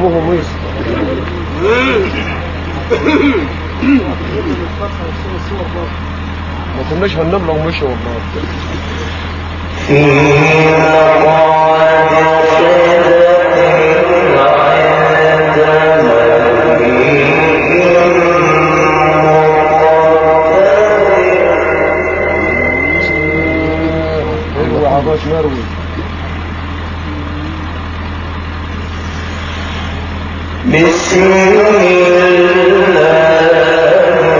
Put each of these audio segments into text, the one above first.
ابوه ميس ما كناش هننام لو مشي والله مروي عباس مروي بسم الله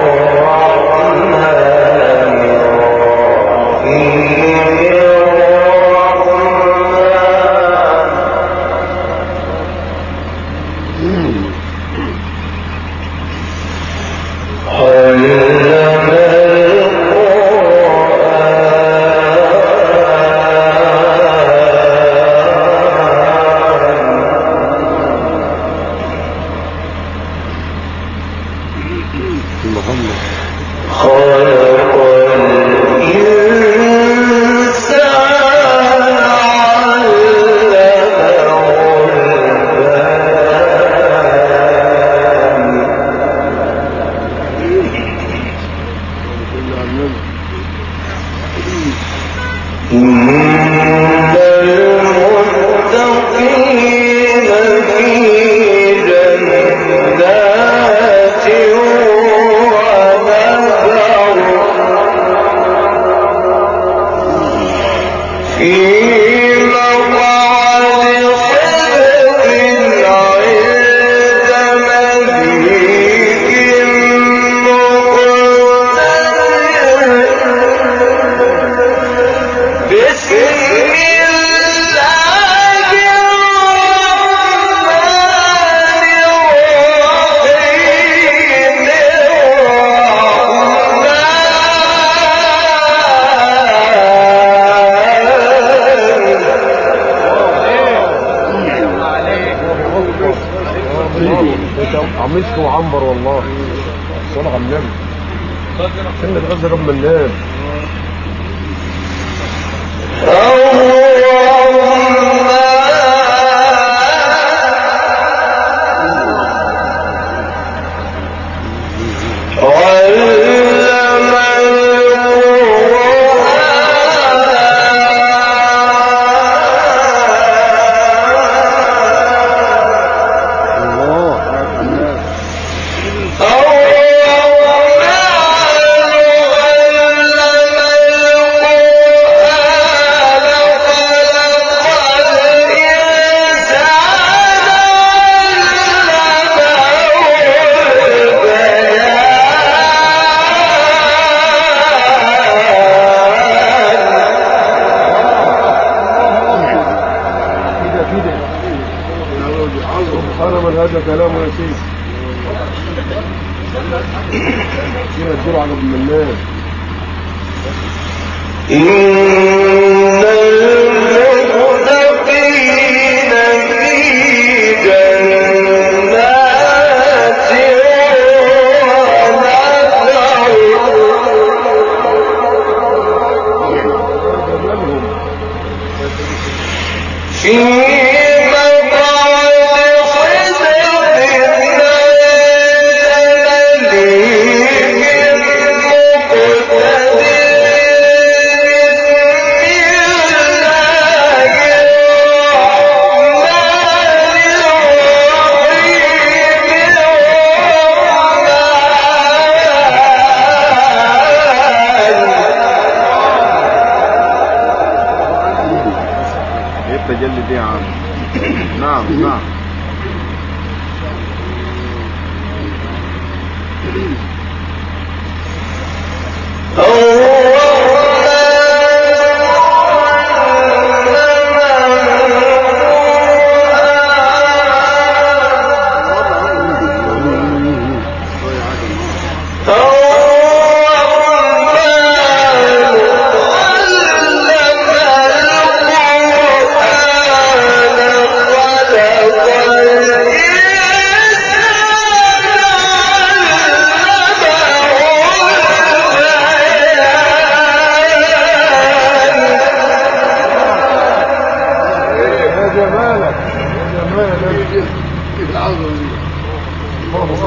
محمد خلق الإنسان علمه كل علمنا إن المتقين في جنات ونهر في مقعد صدق عند مليك مقتدر بسم الله الرحمن الرحيم عمسك وعنبر والله صلى على النبي كنا نتغذى قبل ما ننام الله كده كده سبحان من هذا كلامه يا سيدي كده الجرعة قبل ما ننام إن المتقين في جنات جمالهم في مقعد صدق عند مليك مقتدر ايه التجلي دي يا عم نعم نعم خلق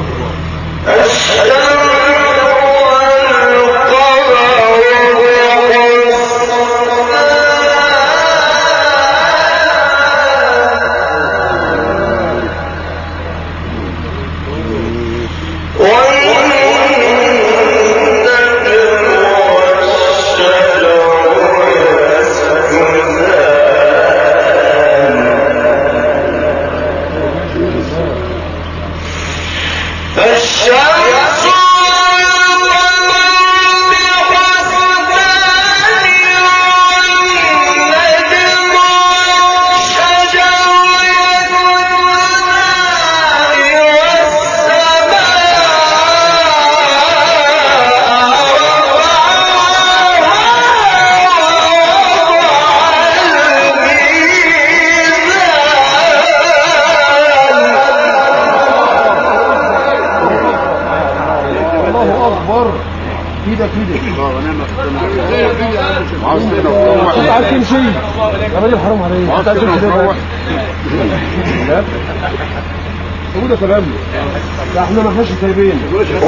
الله اكبر كده كده الله ونعم الخاتم وعاوزين نروح انت عايز تمشي يا راجل حرام عليك انت عايز وعاوزين تمشي ليه نروح بقى؟ لا هو ده كلام ده احنا ما فيناش سايبين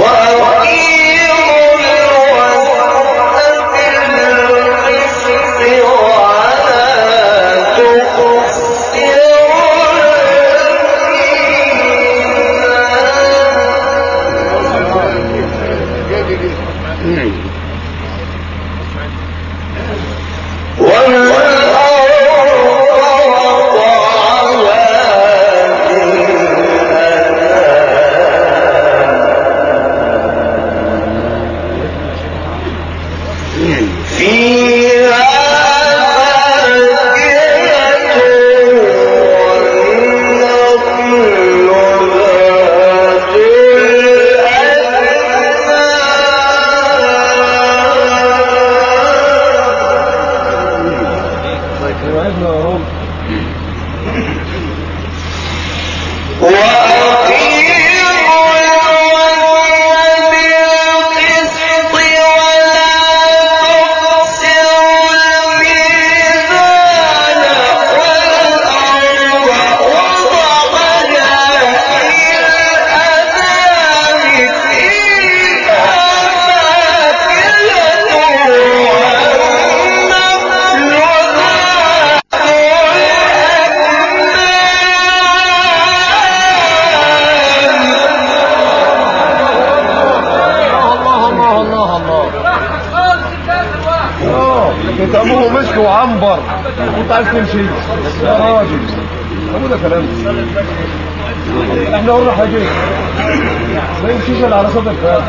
وعدنا يا رب الله الله الله الله اه كتابه مسك وعنبر وانت عايز تمشي يا راجل هو ده كلام احنا قلنا حاجه ما يمشيش الا على صدر فات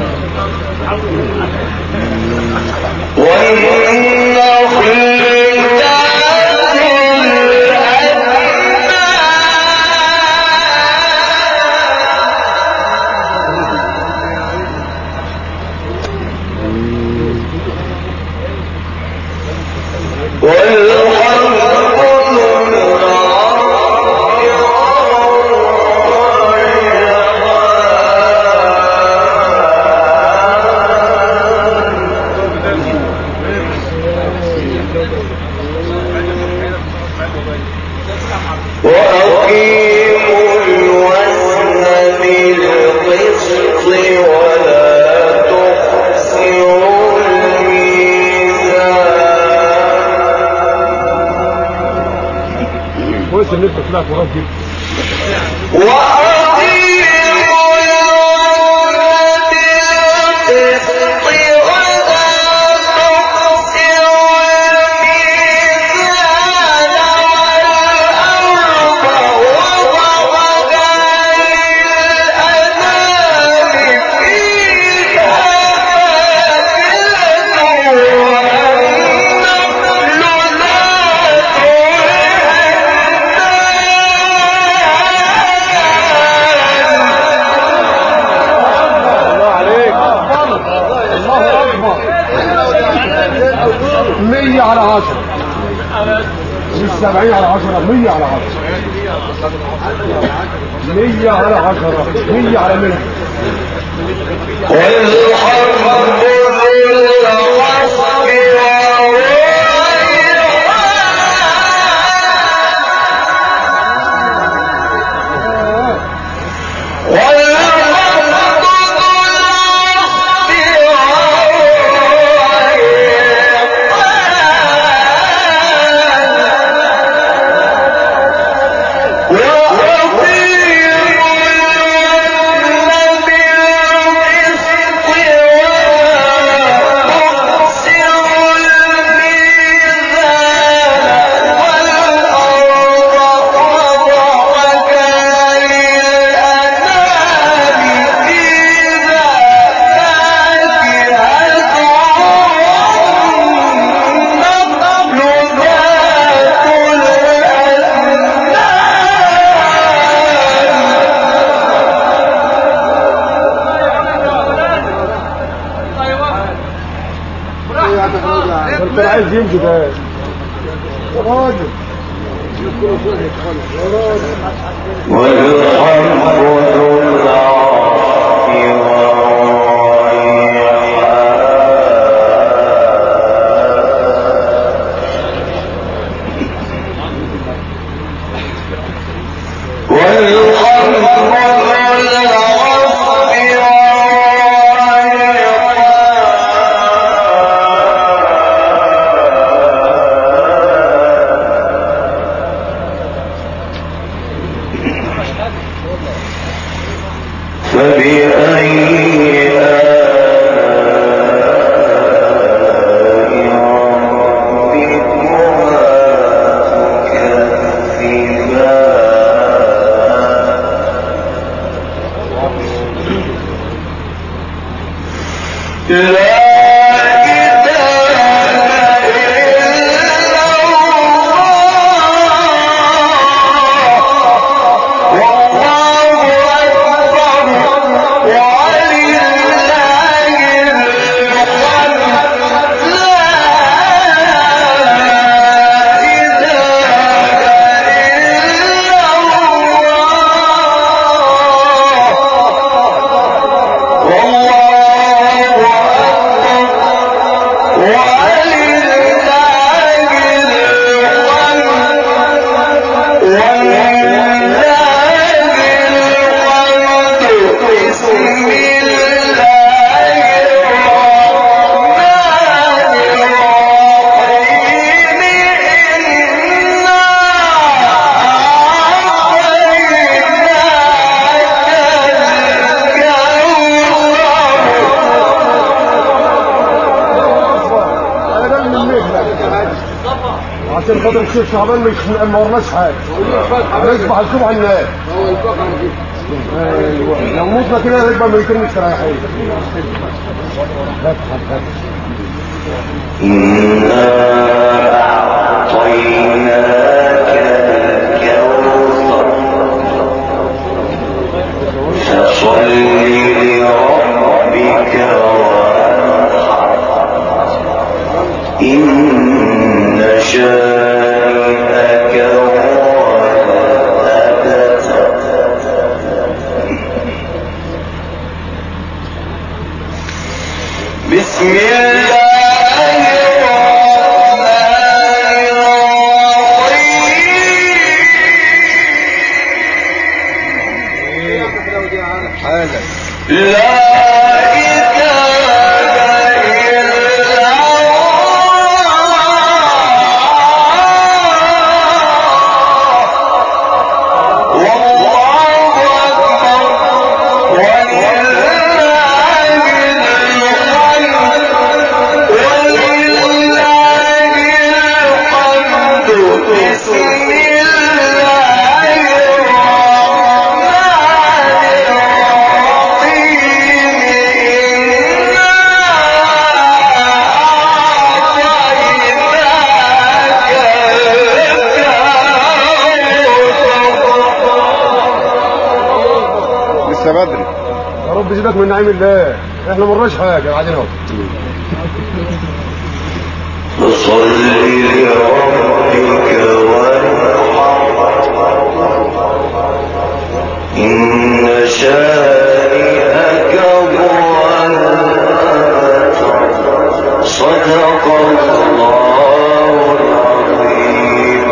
وأقيموا الوزن بالقسط ولا تخسروا الميزان كويس ان انت طلعت وراك كده وأقيموا الوزن بالقسط ولا تخسروا الميزان والأرض وضعها للأنام فيها فاكهة والنخل ذات الله عليك الله اكبر مية على عشرة مش سبعين على عشرة مية على عشرة مية على عشرة مية على مية والحرب ذو العصف والريحان عايز يمشي ده يا راجل والحمد لله فبأي آلاء ربكما تكذبان لا إله إلا الله والله أكبر ولله الحمد لا إله إلا الله والله أكبر ولله الحمد انا جاي من المهنة عشان خاطر الشيخ شعبان مش ما ورناش حاجه هنصبح نشوف على الناس ايوه لو متنا كده نبقى ميتين مستريحين إنا أعطيناك الكوثر فصل لربك وانحر إن شانئك هو الأبتر بسم الله الرحمن حالا الرحيم لا إله إلا الله والله أكبر ولله الحمد ولله الحمد بسم الله الرحمن الرحيم إنا أعطيناك الكوثر لسه بدري يا رب زيدك من نعيم الله احنا ما ورناش حاجه قاعدين اهو فصل لربك وانحر إن شانئك هو الأبتر صدق الله العظيم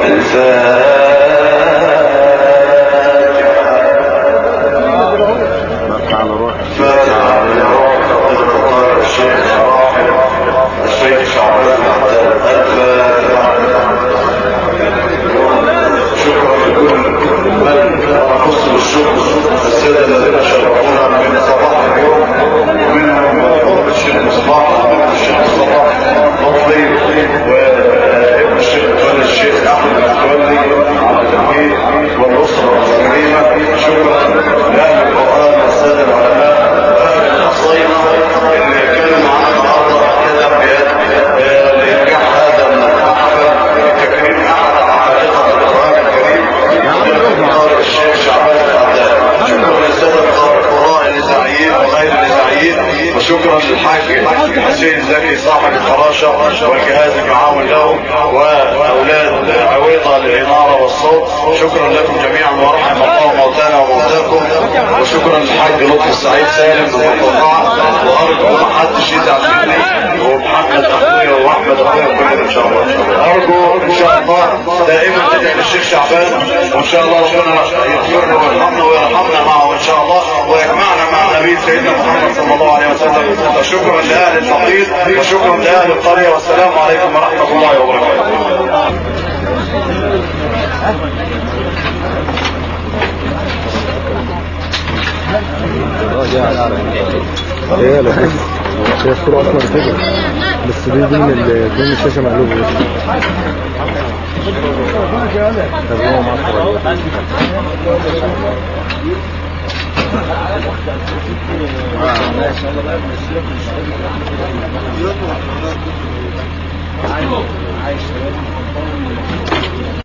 الفاتحة فتح على روحك فاتحة على روحك قال الشيخ راحل الشيخ شعبان الفاتحة شكرا لكل من أخص بالشكر السادة الذين شرفونا من صباح اليوم ومنهم قرب الشيخ مصباح وبنت الشيخ مصباح مطلي وابن الشيخ متولي الشيخ أحمد متولي على التوحيد والأسرة المسلمين شكرا لأهل القرآن والسادة العلماء أهل الصينة اللي كانوا معانا النهارده كده بيد لإنجاح هذا المحفل لتكريم أحد عمالقة القرآن الكريم قارئ الشيخ شعبان الأعداء شكرا للسادة القراء اللي ساعدوا وشكرا للحاج حسين زكي صاحب الفراشه والجهاز المعاون له واولاد عويضه للاناره والصوت شكرا لكم جميعا ورحم الله موتانا وموتاكم وشكرا للحاج لطفي السعيد سالم من القطاع وارجو ما حدش يزعل مني ومحمد اخويا واحمد اخويا كلنا ان شاء الله ارجو ان شاء الله دائما تدعي للشيخ شعبان وان شاء الله ربنا يغفر له ويرحمنا ويرحمنا معه ان شاء الله ويجمعنا مع نبي سيدنا محمد صلى الله عليه وسلم وشكرا لاهل التقليد وشكرا لاهل القريه والسلام عليكم ورحمه الله وبركاته هي لا هي الصورة أصلا كده بس دي دي من ال- دي من الشاشة مقلوبة بس طب هو معاه صورة.